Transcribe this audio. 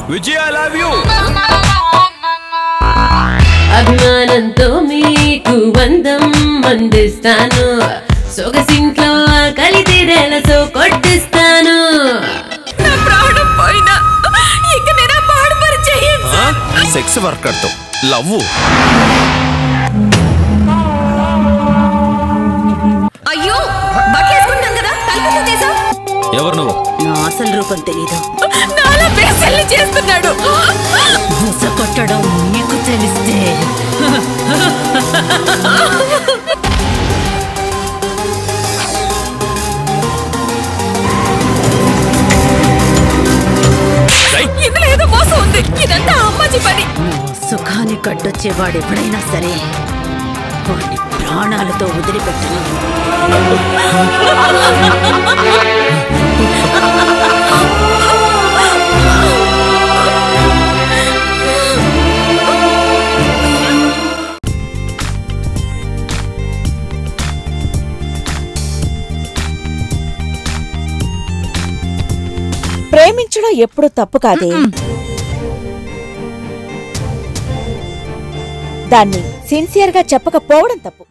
Vijay I love you అభిమానంతో మీకు బంధం అందిస్తాను సొగసింట్లో కలితీరేల సో కొట్టిస్తాను నా ప్రాణం పోయినా ఇక నేను ఆ పాడు పని చెయ్యను సార్. సెక్స్ వర్కర్ తో లవ్ అయ్యో బట్టలు వేసుకుంటాం కదా తలుపు తీసా ఎవరు నువ్వు నా అసలు రూపం తెలీదు నాలా బేసల్ని చేస్తున్నాడు మూస కొట్టడం నీకు తెలిస్తే ఇందులో ఏదో మోసం ఉంది ఇదంతా అమ్మాజీ పని సుఖాన్ని కడ్డొచ్చేవాడు ఎప్పుడైనా సరే వాడిని ప్రాణాలతో వదిలిపెట్టను ప్రేమించడం ఎప్పుడు తప్పు కాదే దాన్ని సిన్సియర్ గా చెప్పకపోవడం తప్పు